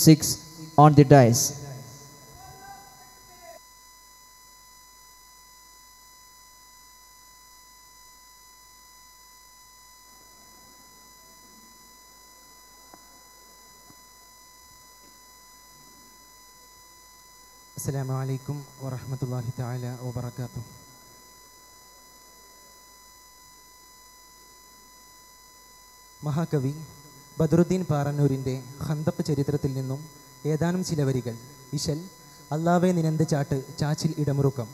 6 on the dice. السلام عليكم ورحمة الله تعالى وبركاته മഹാകവി ബദറുദ്ദീൻ പാറന്നൂരിൻ്റെ ഹന്തപ്പ് ചരിത്രത്തിൽ നിന്നും ഏതാനും ചില വരികൾ ഇശൽ അല്ലാവെ നിനന്ത് ചാട്ട് ചാച്ചിൽ ഇടമുറുക്കം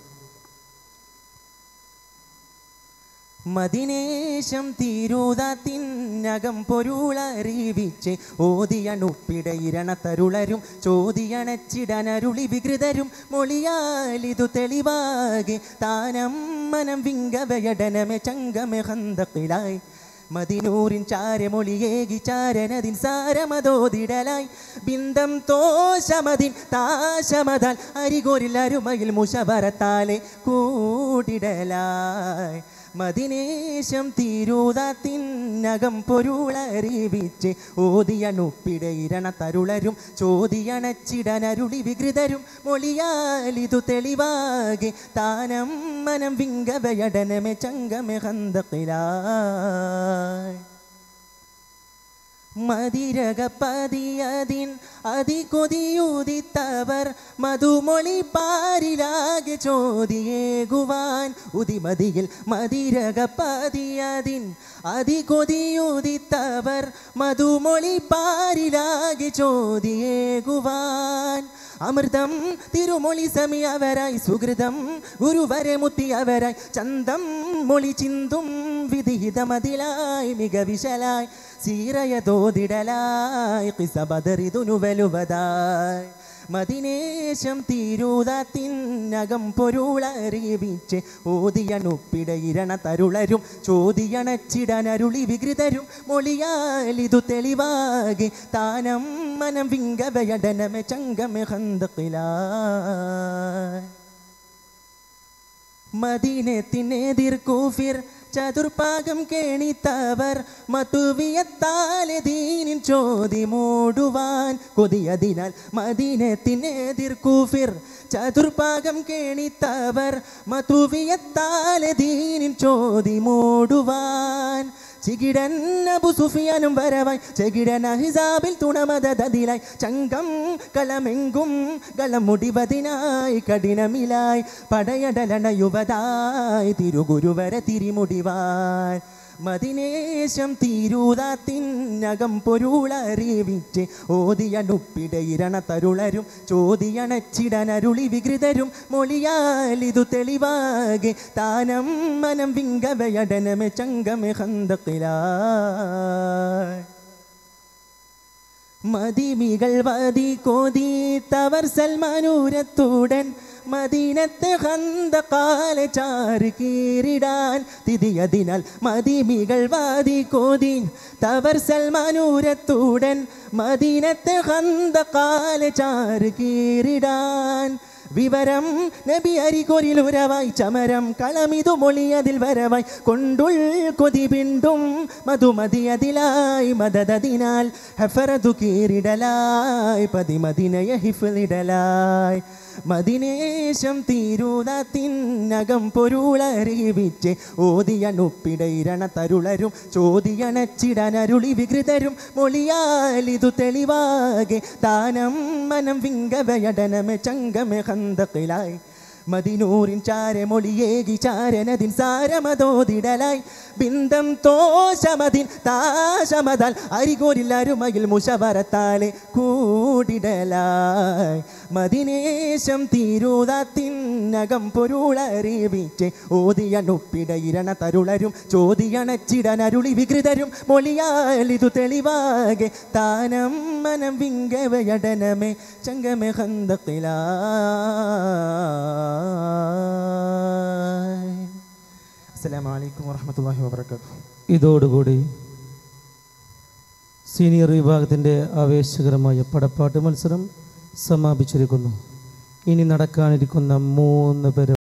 മദിനേശം തീരൂതാത്തിനകം പൊരുളറിവിച്ച് ഓതിയണുപ്പിടയിരണ തരുളരും ചോദിയണച്ചിടനരുളി വികൃതരും മൊളിയാലിതു തെളിവാകെ താനം മനം വിങ്കവയടനമെ ചങ്കമെ ഹന്തക്കിലായി മദിനൂറിൻ ചാരമൊളിയേകി ചാരനതിൻ സാരമതോതിടലായി ബിന്ദം തോശമതിൻ താശമതാൽ അരികോരിൽ അരുമയിൽ മുഷവരത്താലെ കൂടിടലായി മദിനേശം തീരൂതാത്തിനകം പൊരുളറിവിച്ച് ഓതിയണുപ്പിടയിരണ തരുളരും ചോദിയണച്ചിടനരുളി വികൃതരും മൊളിയാലിതു തെളിവാകെ താനം മനം വിങ്കവയടനമെ ചങ്കമെ ഹന്തക്കിലായി മതിരകപ്പതിയതിൻ അതികൊതിയുദിത്തവർ മധുമൊളി പാരിലാകെ ചോദിയേകുവാൻ ഉദിമതിയിൽ മതിരകപ്പതിയതിൻ അതികൊതിയുദിത്തവർ മധുമൊളി പാരിലാകെ ചോദിയേകുവാൻ അമൃതം തിരുമൊളി സമയവരായി സുഹൃതം ഗുരുവരെ മുത്തിയവരായി ചന്തം മൊളി ചിന്തും വിധിഹിതമതിലായി മികവിശലായി സീറയതോതിടലായി കിസബദറിതുനുവലുവതായി മദിനേശം തീരൂതാത്തിനകം പൊരുളറിവിച്ച് ഓതിയണുപ്പിടയിരണ തരുളരും ചോദിയണച്ചിടനരുളി വികൃതരും മൊളിയാലിതു തെളിവാകെ താനം മനം വിങ്കവയടനമെ ചങ്കമെ ഹന്തക്കിലായി മദീനത്തിനെതിർ കൂഫിർ ചതുർഭാഗം കേണിത്തവർ മതുവിയത്താലെ ദീനിൻ ചോതി മൂടുവാൻ കൊതിയതിനാൽ മദീനത്തിനെതിർ കൂഫിർ ചതുർഭാഗം കേണിത്തവർ മതുവിയത്താലെ ദീനിൻ ചോതി മൂടുവാൻ ചികിടൻ അബു സുഫിയാനും വരവായി ചെകിടൻ അഹിസാബിൽ തുണമതതിലായി ചങ്കം കളമെങ്കും കളം മുടിവതിനായി കഠിനമിലായി പടയടലണ യുവതായി തിരുഗുരുവര തിരിമുടിവാൻ മദിനേശം തീരൂതാത്തിനകം പൊരുളറിവിച്ച് ഓതിയണുപ്പിടയിരണ തരുളരും ചോദിയണച്ചിടനരുളി വികൃതരും മൊളിയാലിതു തെളിവാകെ താനം മനം വിങ്കവയടനമെ ചങ്കമെ ഹന്തക്കിലായി മതിമികൾ വതി കോതി തവർ സൽമാനൂരത്തുടൻ മദീനത്തെ ഹന്തകാല ചാറ് കീറിടാൻ തിതിയതിനാൽ മതിമികൾ വാതി കോതി തവർ സൽമാനൂരത്തുടൻ മദീനത്തെ ഹന്തകാല ചാറ് കീറിടാൻ വിവരം നബി അരികൊരിലുരവായി ചമരം കളമിതു മൊളിയതിൽ വരവായി കൊണ്ടുൾ കൊതി പിണ്ടും മധുമതിയതിലായി മദതതിനാൽ ഹഫറതു കീറിടലായി പതിമതിനയ ഹിഫിലിടലായി മദിനേശം തീരൂതാത്തിനകം പൊരുളറിവിച്ച് ഓതിയണുപ്പിടയിരണ തരുളരും ചോദിയണച്ചിടനരുളി വികൃതരും മൊളിയാലിതു തെളിവാകെ താനം മനം വിങ്കവയടനമെ ചങ്കമെ ഹന്തക്കിലായി മദിനൂറിൻ ചാരമൊളിയേകി ചാരനതിൻ സാരമതോതിടലായി ബിന്ദം തോശമതിൻ താശമതാൽ അരികോരിൽ അരുമയിൽ മുഷവരത്താലെ കൂടിടലായി മദിനേശം തീരൂതാത്തിനകം പൊരുളറിവിച്ച് ഓതിയണുപ്പിടയിരണ തരുളരും ചോദിയണച്ചിടനരുളി വികൃതരും മൊളിയാലിതു തെളിവാകെ താനം മനം വിങ്കവയടനമേ ചങ്കമെ ഹന്തക്കിലായി അസ്സലാമു അലൈക്കും വറഹ്മത്തുള്ളാഹി വബറകാതുഹു ഇതോടുകൂടി സീനിയർ വിഭാഗത്തിൻ്റെ ആവേശകരമായ പടപ്പാട്ട് മത്സരം സമാപിച്ചിരിക്കുന്നു ഇനി നടക്കാനിരിക്കുന്ന മൂന്ന് പേര്